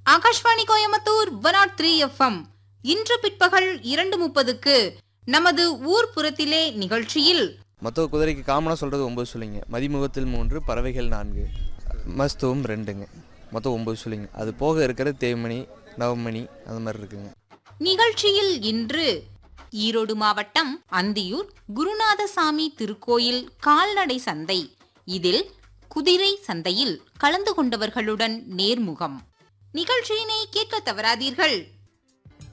Akashvani Coimbatore one nought three FM இன்று பிற்பகல் இரண்டு முப்பதுக்கு நமது ஊர் புறத்திலே நிகழ்ச்சியில் மொத்த குதிரைக்கு காமனாக சொல்கிறது ஒம்பது சொல்லிங்க மதிமுகத்தில் மூன்று பறவைகள் நான்கு மஸ்தவம் ரெண்டுங்க மொத்தம் ஒம்பது சொல்லிங்க அது போக இருக்கிறது தேய்மணி நவமணி அந்த மாதிரி இருக்குங்க நிகழ்ச்சியில் இன்று ஈரோடு மாவட்டம் அந்தியூர் குருநாதசாமி திருக்கோயில் கால்நடை சந்தை இதில் குதிரை சந்தையில் கலந்து கொண்டவர்களுடன் நேர்முகம் நிகழ்ச்சியினை கேட்க தவறாதீர்கள்